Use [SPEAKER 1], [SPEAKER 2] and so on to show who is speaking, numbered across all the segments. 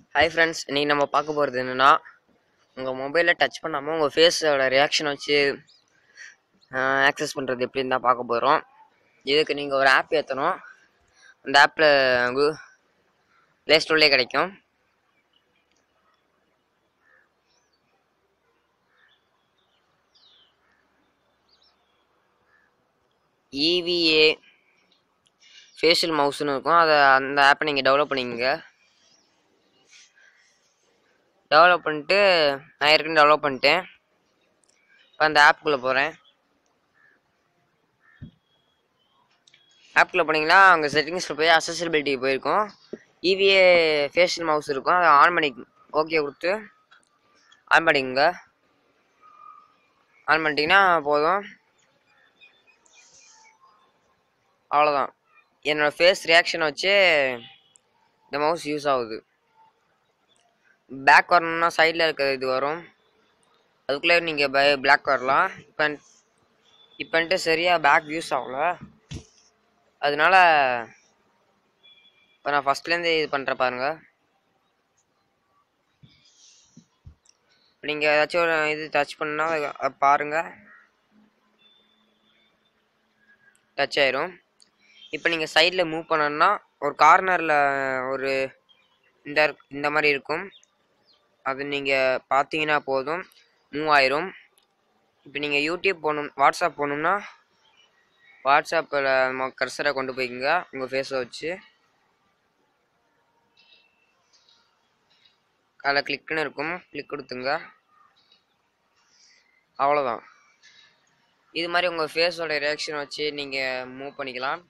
[SPEAKER 1] hi friends இன்னைக்கு நம்ம பார்க்க போகிறது என்னென்னா உங்கள் மொபைலில் டச் பண்ணாமல் உங்கள் ஃபேஸோட ரியாக்ஷன் வச்சு ஆக்சஸ் பண்ணுறது எப்படின்னு தான் பார்க்க போகிறோம் இதுக்கு நீங்கள் ஒரு ஆப் ஏற்றணும் அந்த ஆப்பில் ப்ளே ஸ்டோர்லேயே கிடைக்கும் இவிஏ ஃபேஷியல் மவுஸ்னு இருக்கும் அதை அந்த ஆப்பை நீங்கள் டெவலப் பண்ணிக்கங்க டெவலப் பண்ணிட்டு நான் ஏற்கனவே டெவலப் பண்ணிட்டேன் இப்போ அந்த ஆப்புக்குள்ளே போகிறேன் ஆப்புக்குள்ளே போனீங்கன்னா அங்கே செட்டிங்ஸில் போய் அசசிபிலிட்டி போயிருக்கும் இவிஏ ஃபேஷியல் மவுஸ் இருக்கும் அதை ஆன் பண்ணி ஓகே கொடுத்து ஆன் பண்ணிக்கோங்க ஆன் பண்ணிட்டீங்கன்னா போதும் அவ்வளோதான் என்னோடய ஃபேஸ் ரியாக்ஷனை வச்சு இந்த மவுஸ் யூஸ் ஆகுது பேக் வரணும்னா சைடில் இருக்கிற இது வரும் அதுக்குள்ளே நீங்கள் பை பிளாக் வரலாம் இப்போ இப்போன்ட்டு சரியாக பேக் யூஸ் ஆகல அதனால இப்போ நான் ஃபஸ்ட்லேருந்து இது பண்ணுற பாருங்க இப்போ நீங்கள் ஏதாச்சும் ஒரு இது டச் பண்ணால் அதை பாருங்கள் டச் ஆயிரும் இப்போ நீங்கள் சைடில் மூவ் பண்ணணும்னா ஒரு கார்னரில் ஒரு இந்த இந்த மாதிரி இருக்கும் அது நீங்கள் பார்த்தீங்கன்னா போதும் மூவ் ஆயிரும் இப்போ நீங்கள் யூடியூப் போகணும் வாட்ஸ்அப் போகணும்னா வாட்ஸ்அப்பில் கர்சரை கொண்டு போய்க்குங்க உங்கள் ஃபேஸை வச்சு அதில் கிளிக்குன்னு இருக்கும் கிளிக் கொடுத்துங்க அவ்வளோதான் இது மாதிரி உங்கள் ஃபேஸோட ரியாக்ஷன் வச்சு நீங்கள் மூவ் பண்ணிக்கலாம்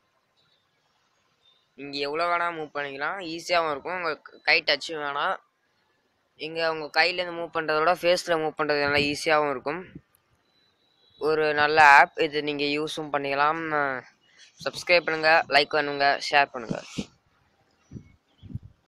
[SPEAKER 1] நீங்கள் எவ்வளோ வேணால் மூவ் பண்ணிக்கலாம் ஈஸியாகவும் இருக்கும் உங்கள் கை டச்சு வேணாம் இங்கே உங்கள் கையிலேருந்து மூவ் பண்ணுறத விட ஃபேஸில் மூவ் பண்ணுறது நல்லா ஈஸியாகவும் இருக்கும் ஒரு நல்ல ஆப் இது நீங்கள் யூஸும் பண்ணிக்கலாம் சப்ஸ்கிரைப் பண்ணுங்கள் லைக் பண்ணுங்கள் ஷேர் பண்ணுங்கள்